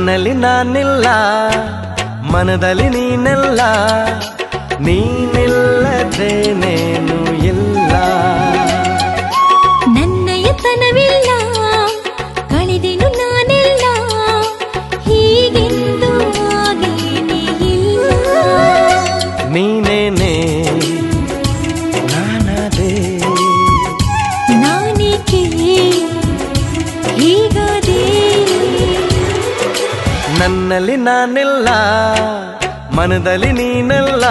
ನನ್ನಲ್ಲಿ ನಾನಿಲ್ಲ ಮನದಲ್ಲಿ ನೀನೆಲ್ಲ ನೀನಿಲ್ಲದೇನೇನು ಇಲ್ಲ ನನ್ನಯತನವಿಲ್ಲ ಕಳೆದೆನು ನಾನೆಲ್ಲ ಹೀಗೆಂದು ಆಗೇನೇ ಇಲ್ಲ ನೀನೇನೆ ನಾನದೇ ನಾನೇಕೆ ಹೀಗಾದೆ ನನ್ನಲ್ಲಿ ನಾನಿಲ್ಲ ಮನದಲ್ಲಿ ನೀನೆಲ್ಲ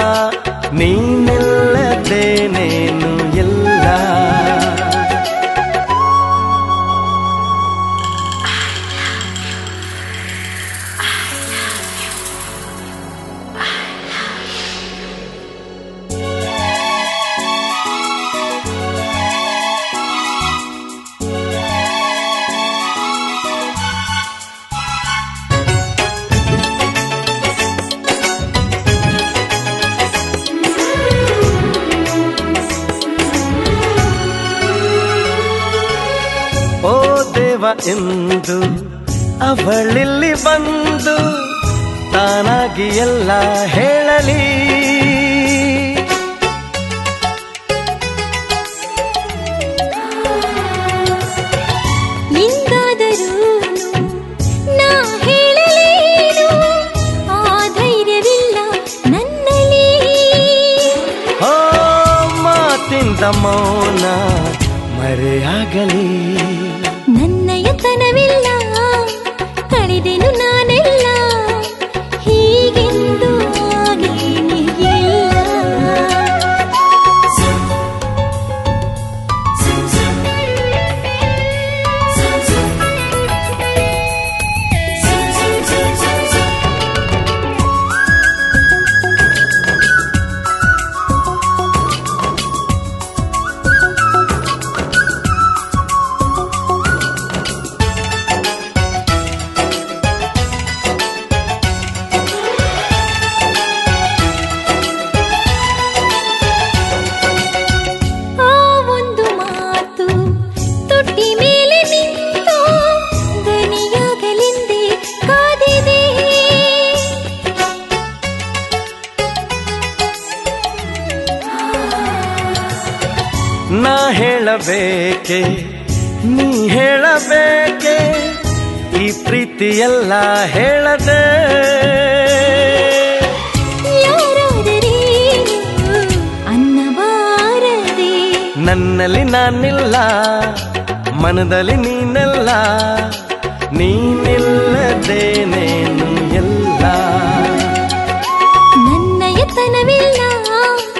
ನೀನಿಲ್ಲದೇನೇನು ಇಲ್ಲ ಓ ದೇವ ಎಂದು ಅವಳಿಲ್ಲಿ ಬಂದು ತಾನಾಗಿ ಎಲ್ಲ ಹೇಳಲಿ ಎಂದಾದರೂ ನಾ ಹೇಳಲೇನು ಆ ಧೈರ್ಯವಿಲ್ಲ ನನ್ನಲ್ಲಿ ಓ ಮಾತಿಂದ ಮೌನ ಮರೆಯಾಗಲಿ ನನ್ನಯತನವಿಲ್ಲ ಕಳೆದೆನು ನಾನೆಲ್ಲ ಹೀಗೆಂದು ಆಗೇನೇ ಇಲ್ಲ ಆ ಒಂದು ಮಾತು ತೊಟ್ಟಿ ಮೇಲೆ ನಿಂತು ದನಿಯಾಗಲೆಂದೇ ಕಾದಿದೆ ನಾ ಹೇಳಬೇಕೆ ನೀ ಹೇಳಬೇಕೆ ಈ ಪ್ರೀತಿಯೆಲ್ಲ ಹೇಳದೆ ಯಾರಾದರೇನು ಅನ್ನಬಾರದೆ ನನ್ನಲ್ಲಿ ನಾನಿಲ್ಲ ಮನದಲ್ಲಿ ನೀನೆಲ್ಲ ನೀನಿಲ್ಲದೇನೇನು ಎಲ್ಲ ನನ್ನಯತನವಿಲ್ಲ